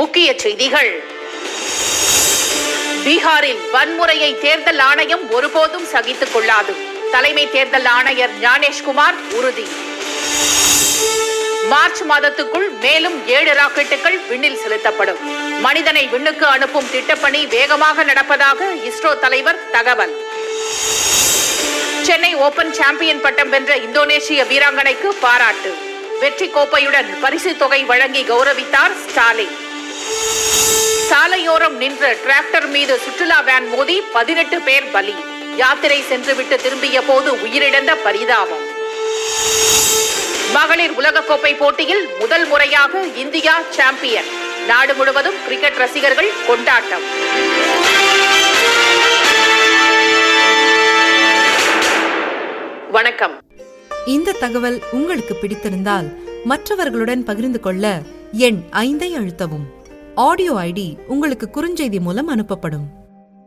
முக்கிய செய்திகள் பீகாரில் வன்முறையை தேர்தல் ஆணையம் ஒருபோதும் சகித்துக் கொள்ளாது தலைமை தேர்தல் ஆணையர் ஞானேஷ்குமார் உறுதி மார்ச் மாதத்துக்குள் மேலும் ஏழு ராக்கெட்டுகள் விண்ணில் செலுத்தப்படும் மனிதனை விண்ணுக்கு அனுப்பும் திட்டப்பணி வேகமாக நடப்பதாக இஸ்ரோ தலைவர் தகவல் சென்னை ஓபன் சாம்பியன் பட்டம் வென்ற இந்தோனேஷிய வீராங்கனைக்கு பாராட்டு வெற்றி கோப்பையுடன் பரிசு தொகை வழங்கி கௌரவித்தார் ஸ்டாலின் சாலையோரம் நின்ற டிராக்டர் மீது சுற்றுலா வேன் மோதி பதினெட்டு பேர் பலி யாத்திரை சென்றுவிட்டு திரும்பிய போது உயிரிழந்த பரிதாபம் மகளிர் உலகக்கோப்பை போட்டியில் முதல் முறையாக இந்தியா சாம்பியன் நாடு முழுவதும் கிரிக்கெட் ரசிகர்கள் கொண்டாட்டம் வணக்கம் இந்த தகவல் உங்களுக்கு பிடித்திருந்தால் மற்றவர்களுடன் பகிர்ந்து கொள்ள எண் ஐந்தை அழுத்தவும் ஆடியோ ஐடி உங்களுக்கு குறுஞ்செய்தி மூலம் அனுப்பப்படும்